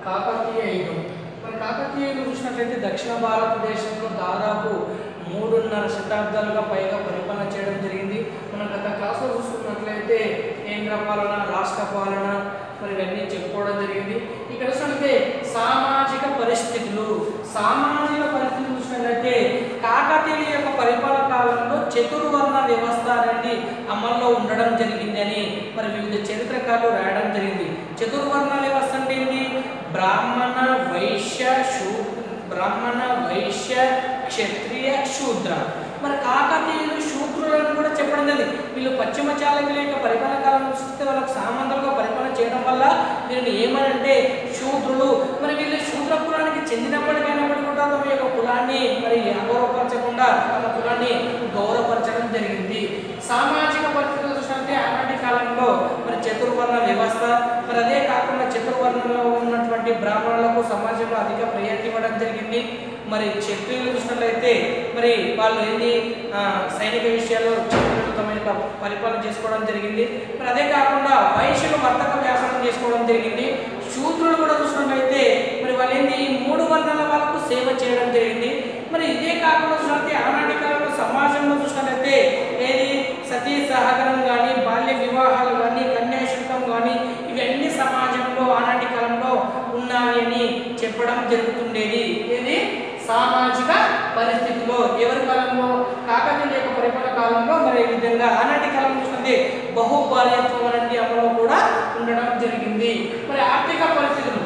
కాకతీయ యుగం మరి కాకతీయ యుగం చూసినట్లయితే దక్షిణ భారతదేశంలో దాదాపు మూడున్నర శతాబ్దాలుగా పైగా పరిపాలన చేయడం జరిగింది మనం గత క్లాస్లో చూసుకున్నట్లయితే కేంద్ర పాలన రాష్ట్ర పాలన మరి ఇవన్నీ చెప్పుకోవడం జరిగింది ఇక్కడ చూసినట్లయితే సామాజిక పరిస్థితులు సామాజిక పరిస్థితులు చూసినట్లయితే కాకతీయుల యొక్క పరిపాలన కాలంలో చతుర్వర్ణ వ్యవస్థ అనేది అమల్లో ఉండడం జరిగింది అని మరి వివిధ చరిత్రకారులు రాయడం జరిగింది చతుర్వర్ణ వ్యవస్థ అంటే ఏంటి బ్రాహ్మణ వైశ్య శూ బ్రాహ్మణ వైశ్య క్షత్రియ శూద్ర మరి కాకతీయులు శూద్రులను కూడా చెప్పడం జరిగింది వీళ్ళు పశ్చిమ చాళుక్యుల యొక్క పరిపాలన కాలంలో చూస్తే వాళ్ళకు సామంతులుగా పరిపాలన చేయడం వల్ల వీరిని ఏమనంటే శూద్రులు మరి వీళ్ళు శూద్ర కులానికి చెందినప్పటికైనప్పటికీ కూడా తమ యొక్క కులాన్ని మరి అగౌరవపరచకుండా తమ కులాన్ని గౌరవపరచడం జరిగింది సామాజిక పరిస్థితులు చూసినట్టే ఆనాటి కాలంలో మరి చతుర్వర్ణ వ్యవస్థ మరి అదే కాకుండా చతుర్వర్ణంలో ఉన్నటువంటి బ్రాహ్మణులకు సమాజంలో అధిక ప్రయారిటీ ఇవ్వడం జరిగింది మరి క్షత్రియులు చూసినట్లయితే మరి వాళ్ళు ఏంది ఆ, సైనిక విషయాల్లో క్షత్రియులు తమ యొక్క పరిపాలన చేసుకోవడం జరిగింది మరి అదే కాకుండా వైశ్యులు వర్తక వ్యాపారం చేసుకోవడం జరిగింది శూద్రులు కూడా చూసినట్లయితే మరి వాళ్ళు ఏంది ఈ మూడు వర్ణాల వాళ్ళకు సేవ చేయడం జరిగింది మరి ఇదే కాకుండా చూసినట్లయితే ఆనాటి కాలంలో సమాజంలో చూసినట్లయితే ఏది సతీ సహగరం కానీ బాల్య వివాహాలు కానీ కన్యాశుల్కం కానీ ఇవన్నీ సమాజంలో ఆనాటి కాలంలో ఉన్నాయి అని చెప్పడం జరుగుతుండేది ఏది సామాజిక పరిస్థితిలో ఎవరి కాలంలో కాకతీయుల యొక్క పరిపాలన కాలంలో మరి ఈ విధంగా ఆనాటి కాలంలో చూస్తే బహుభార్యత్వం అనేది అమలు కూడా ఉండడం జరిగింది మరి ఆర్థిక పరిస్థితులు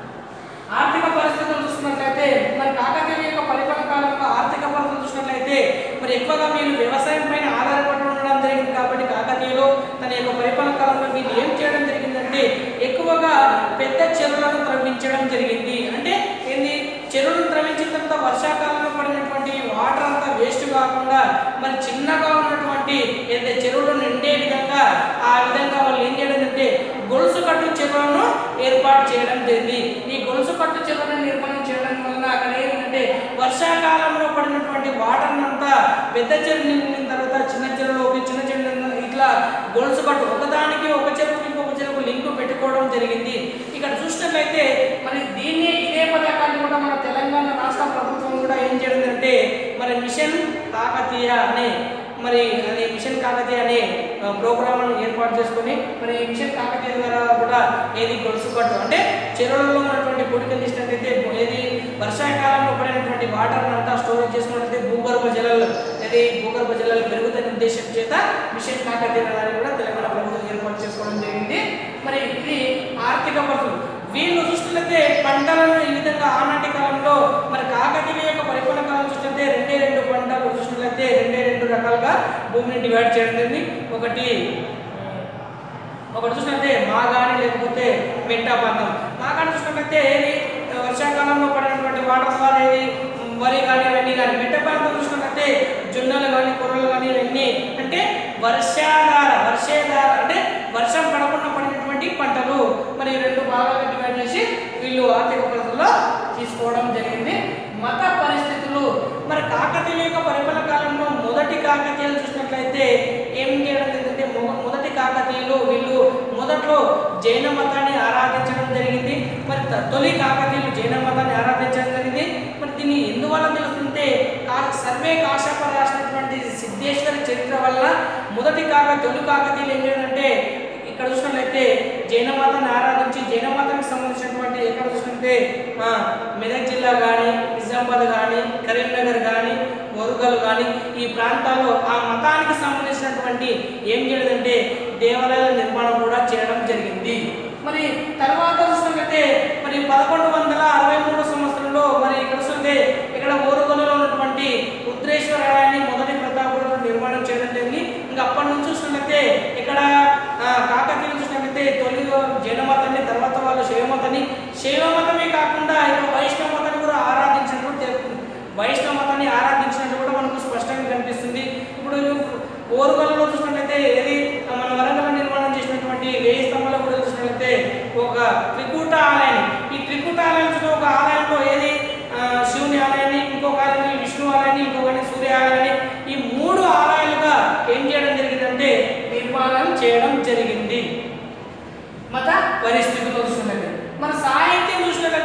ఆర్థిక పరిస్థితులు చూసుకున్నట్లయితే మరి కాకతీయుల యొక్క పరిపాలన కాలంలో ఆర్థిక పరిస్థితులు చూసినట్లయితే మరి ఎక్కువగా వీళ్ళు వ్యవసాయం పైన ఆధారపడి ఉండడం జరిగింది కాబట్టి కాకతీయులు తన యొక్క పరిపాలన కాలంలో వీళ్ళు ఏం చేయడం జరిగిందంటే ఎక్కువగా పెద్ద చెరువులను త్రవ్వించడం జరిగింది అంటే ఏంది చెరువులను త్రవ్వించిన తర్వాత వర్షాకాలంలో పడినటువంటి వాటర్ అంతా వేస్ట్ కాకుండా మరి చిన్నగా ఉన్నటువంటి ఏదైతే చెరువులు నిండే విధంగా ఆ విధంగా వాళ్ళు ఏం చేయడం అంటే గొలుసు కట్టు చెరువులను ఏర్పాటు చేయడం జరిగింది ఈ గొలుసు కట్టు చెరువులను నిర్మాణం చేయడం వలన అక్కడ ఏంటంటే వర్షాకాలంలో పడినటువంటి వాటర్ అంతా పెద్ద చెరువు నిండిన తర్వాత చిన్న చెరువులోకి చిన్న చెరువు ఇట్లా గొలుసు కట్టు ఒకదానికి ఒక చెరువుకి ఇంకొక చెరువుకు లింక్ పెట్టుకోవడం జరిగింది ఇక్కడ చూసినట్లయితే మరి దీన్ని ఇదే పథకాన్ని కూడా మన తెలంగాణ రాష్ట్ర ప్రభుత్వం కూడా ఏం చేయడం అంటే మరి మిషన్ కాకతీయ అనే మరి అది మిషన్ కాకతీయ అనే ప్రోగ్రామ్ ఏర్పాటు చేసుకొని మరి ఈ మిషన్ కాకతీయ ద్వారా కూడా ఏది గొలుసు కట్టు అంటే చెరువులలో ఉన్నటువంటి పొడికలు తీసినట్లయితే ఏది వర్షాకాలంలో పడినటువంటి వాటర్ అంతా స్టోరేజ్ చేసుకున్నట్లయితే భూగర్భ జలాలు ఏది భూగర్భ జలాలు పెరుగుతున్న ఉద్దేశం చేత మిషన్ కాకతీయ దాన్ని కూడా తెలంగాణ ప్రభుత్వం ఏర్పాటు చేసుకోవడం జరిగింది మరి ఇది ఆర్థిక పరిస్థితులు వీళ్ళు చూసినట్లయితే పంటలను ఈ విధంగా ఆనాటి కాలంలో మరి కాకతీయుల యొక్క పరిపాలన కాలం చూసినట్లయితే రెండే రెండు పంటలు చూసినట్లయితే రెండే రెండు రకాలుగా భూమిని డివైడ్ చేయడం జరిగింది ఒకటి ఒకటి చూసినట్లయితే మాగాని లేకపోతే మెట్ట ప్రాంతం మాగాని చూసినట్లయితే ఏది వర్షాకాలంలో పడినటువంటి వాటర్ ద్వారా ఏది వరి కానీ అవన్నీ కానీ మెట్ట ప్రాంతం చూసినట్లయితే జొన్నలు కానీ కొర్రలు కానీ ఇవన్నీ అంటే వర్షాధార వర్షాధార అంటే వర్షం పడకుండా పడినటువంటి పంటలు మరి ఈ రెండు భాగాలుగా డివైడ్ చేసి వీళ్ళు ఆర్థిక పరిస్థితుల్లో తీసుకోవడం జరిగింది మత పరిస్థితులు మరి కాకతీయుల యొక్క పరిపాలన కాలంలో మొదటి కాకతీయులు చూసినట్లయితే ఏం చేయడం జరిగిందంటే మొ- మొదటి కాకతీయులు వీళ్ళు మొదట్లో జైన మతాన్ని ఆరాధించడం జరిగింది మరి త- తొలి కాకతీయులు జైన మతాన్ని ఆరాధించడం జరిగింది మరి దీన్ని ఎందువల్ల తెలుస్తుంటే కా సర్వే కాశాప రాసినటువంటి సిద్ధేశ్వర చరిత్ర వల్ల మొదటి కాక తొలి కాకతీయులు ఏం చేయాలంటే ఇక్కడ చూసినట్లయితే జైన మతాన్ని ఆరాధించి జైన మతానికి సంబంధించినటువంటి ఎక్కడ చూసినట్లయితే ఆ, మెదక్ జిల్లా కానీ నిజామాబాద్ కానీ కరీంనగర్ కానీ వరుగల్ కానీ ఈ ప్రాంతాల్లో ఆ మతానికి సంబంధించినటువంటి ఏం చేయలేదంటే దేవాలయాల నిర్మాణం కూడా చేయడం జరిగింది మరి తర్వాత చూసినట్లయితే మరి పదకొండు వందల అరవై మూడు సంవత్సరంలో మరి ఇక్కడ చూస్తే ఇక్కడ ఓరుగల్లో ఉన్నటువంటి రుద్రేశ్వర ఆలయాన్ని మొదటి ప్రతాపుడు నిర్మాణం చేయడం జరిగింది ఇంకా అప్పటి నుంచి చూసినట్లయితే ఇక్కడ ఆ, కాకతీయులు చూసినట్లయితే తొలి జైన మతాన్ని తర్వాత వాళ్ళు శైవ మతాన్ని శైవ మతమే కాకుండా ఇక్కడ వైష్ణవ మతాన్ని కూడా ఆరాధించినట్టు తెలుస్తుంది వైష్ణవ మతాన్ని ఆరాధించినట్టు కూడా మనకు స్పష్టంగా కనిపిస్తుంది ఇప్పుడు ఓరుగల్లో చూసినట్లయితే ఏది మన వరంగల్ నిర్మాణం చేసినటువంటి వేయి స్తంభాల కూడా చూసినట్లయితే ఒక త్రికూట ఆలయాన్ని ఈ త్రికూట ఆలయం చూసిన ఒక ఆలయంలో ఏది ఆ, శివుని ఆలయాన్ని ఇంకొక ఆలయాన్ని విష్ణు ఆలయాన్ని ఇంకొకటి సూర్య ఆలయాన్ని ఈ మూడు ఆలయాలుగా ఏం చేయడం జరిగిందంటే నిర్మాణం చేయడం జరిగింది మత పరిస్థితులు చూసినట్లయితే మన సాహిత్యం చూసినట్లయితే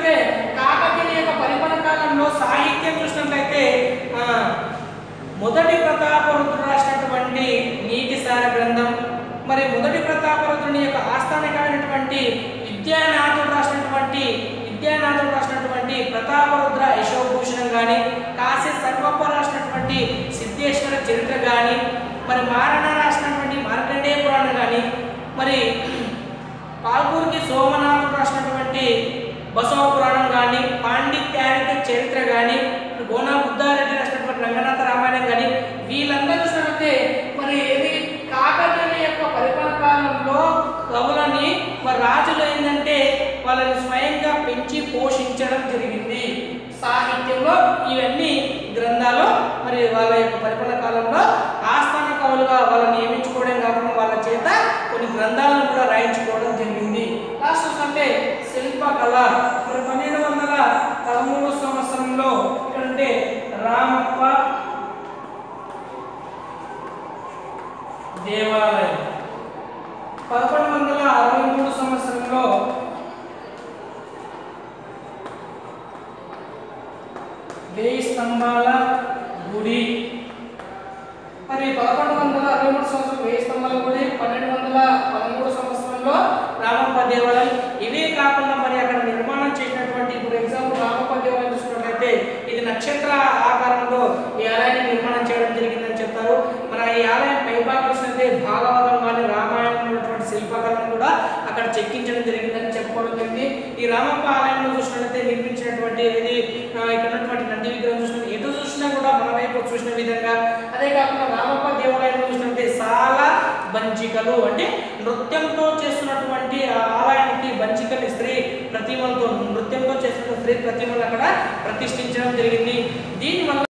మొదటి ప్రతాపరుద్రుని యొక్క ఆస్థానికమైనటువంటి విద్యానాథుడు రాసినటువంటి విద్యానాథుడు రాసినటువంటి ప్రతాపరుద్ర యశోభూషణం కానీ కాశీ సర్వప్ప రాసినటువంటి సిద్ధేశ్వర చరిత్ర కానీ మరి మారణ రాసినటువంటి మార్కండేయ పురాణం కానీ మరి పాల్పూర్కి సోమనాథుడు రాసినటువంటి బసవ పురాణం కానీ పాండిత్యానికి చరిత్ర కానీ గోనా బుద్ధారెడ్డి రాసినటువంటి రంగనాథ రామాయణం కానీ వీళ్ళందరూ చూసినట్లయితే మరి ఏది కాకతీయుల యొక్క పరిపాలన కాలంలో కవులని మరి రాజులు ఏంటంటే వాళ్ళని స్వయంగా పెంచి పోషించడం జరిగింది సాహిత్యంలో ఇవన్నీ గ్రంథాలు మరి వాళ్ళ యొక్క పరిపాలన కాలంలో ఆస్థాన కవులుగా వాళ్ళని నియమించుకోవడం కాకుండా వాళ్ళ చేత కొన్ని గ్రంథాలను కూడా రాయించుకోవడం జరిగింది లాస్ట్ చూస్తుంటే శిల్పకళ మరి పన్నెండు వందల పదమూడు సంవత్సరంలో ఇక్కడంటే రామప్ప దేవాలయం పదకొండు వందల అరవై మూడు సంవత్సరంలో వేయి స్తంభాల గుడి మరి పదకొండు వందల అరవై మూడు సంవత్సరం వేయి స్తంభాల గుడి పన్నెండు వందల పదమూడు సంవత్సరంలో రామప్ప దేవాలయం ఇవే కాకుండా మరి అక్కడ నిర్మాణం చేసినటువంటి ఇప్పుడు ఎగ్జాంపుల్ రామప్ప దేవాలయం చూసుకున్నట్లయితే ఇది నక్షత్ర ఆకారంలో ఈ ఆలయాన్ని నిర్మాణం చేయడం జరిగిందని చెప్తారు మరి ఈ ఆలయం పైభాగం చూసినట్లయితే భాగవతం కానీ రామాయణం ఉన్నటువంటి శిల్పకళను కూడా అక్కడ చెక్కించడం జరిగిందని చెప్పుకోవడం జరిగింది ఈ రామప్ప ఆలయంలో చూసినట్లయితే నిర్మించినటువంటి ఇది ఆ, ఇక్కడ ఉన్నటువంటి నంది విగ్రహం చూసినట్టు ఎటు చూసినా కూడా మన వైపు చూసిన విధంగా అదే కాకుండా రామప్ప దేవాలయంలో చూసినట్లయితే చాలా బంచికలు అంటే నృత్యంతో చేస్తున్నటువంటి ఆ ఆలయానికి బంచికలు స్త్రీ ప్రతిమలతో నృత్యంతో చేస్తున్న స్త్రీ ప్రతిమలు అక్కడ ప్రతిష్ఠించడం జరిగింది దీనివల్ల